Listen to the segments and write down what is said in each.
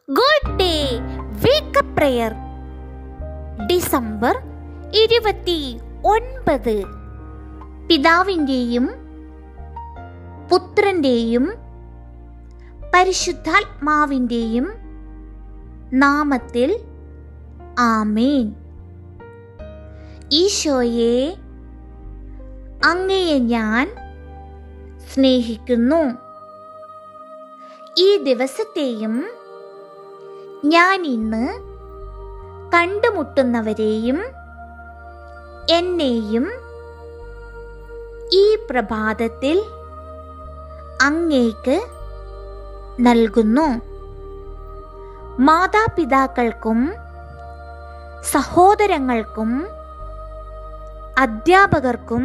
good day wake up prayer December ഇരുപത്തി ഒൻപത് പിതാവിൻ്റെയും പുത്രൻ്റെയും പരിശുദ്ധാത്മാവിൻ്റെയും നാമത്തിൽ ആമേൻ ഈശോയെ അങ്ങയെ ഞാൻ സ്നേഹിക്കുന്നു ഈ ദിവസത്തെയും ഞാൻ ഇന്ന് കണ്ടുമുട്ടുന്നവരെയും എന്നെയും ഈ പ്രഭാതത്തിൽ അങ്ങേക്ക് നൽകുന്നു മാതാപിതാക്കൾക്കും സഹോദരങ്ങൾക്കും അധ്യാപകർക്കും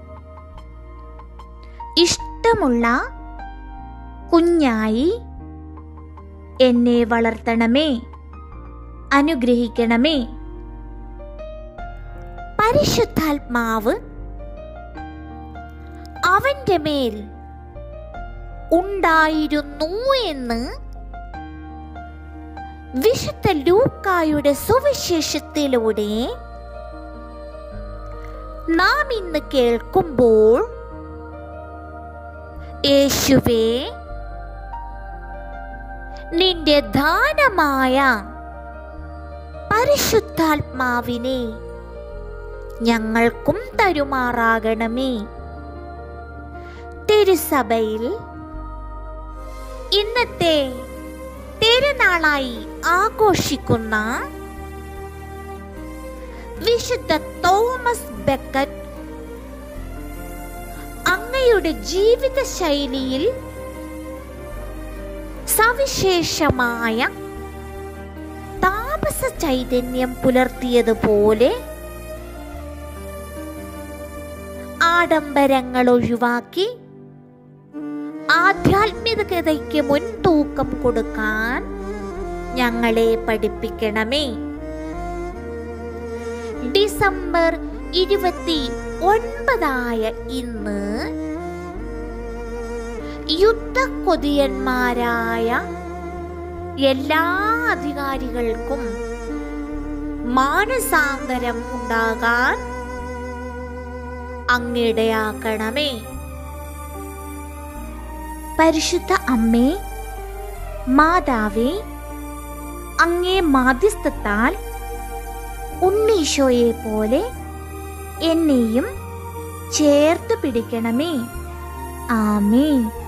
ഇഷ്ടമുള്ള കുഞ്ഞായി എന്നെ വളർത്തണമേ അനുഗ്രഹിക്കണമേ പരിശുദ്ധാത്മാവ് അവന്റെ മേൽ ഉണ്ടായിരുന്നു എന്ന് വിശുദ്ധ ലൂക്കായുടെ സുവിശേഷത്തിലൂടെ നാം ഇന്ന് കേൾക്കുമ്പോൾ യേശുവേ നിന്റെ ദാനമായ പരിശുദ്ധാത്മാവിനെ ഞങ്ങൾക്കും തരുമാറാകണമേ തിരുസഭയിൽ ഇന്നത്തെ തിരുനാളായി ആഘോഷിക്കുന്ന വിശുദ്ധ തോമസ് ബെക്കറ്റ് അങ്ങയുടെ ജീവിത ശൈലിയിൽ സവിശേഷമായ താമസ ചൈതന്യം പുലർത്തിയതുപോലെ ആഡംബരങ്ങൾ ഒഴിവാക്കി ആധ്യാത്മികതയ്ക്ക് മുൻതൂക്കം കൊടുക്കാൻ ഞങ്ങളെ പഠിപ്പിക്കണമേ ഡിസംബർ ഇരുപത്തി ഒൻപതായ ഇന്ന് യുദ്ധക്കൊതിയന്മാരായ എല്ലാ അധികാരികൾക്കും മാനസാന്തരം ഉണ്ടാകാൻ അങ്ങിടയാക്കണമേ പരിശുദ്ധ അമ്മേ മാതാവേ അങ്ങേ മാധ്യസ്ഥത്താൽ ഉണ്ണീശോയെ പോലെ എന്നെയും ചേർത്ത് പിടിക്കണമേ ആമേ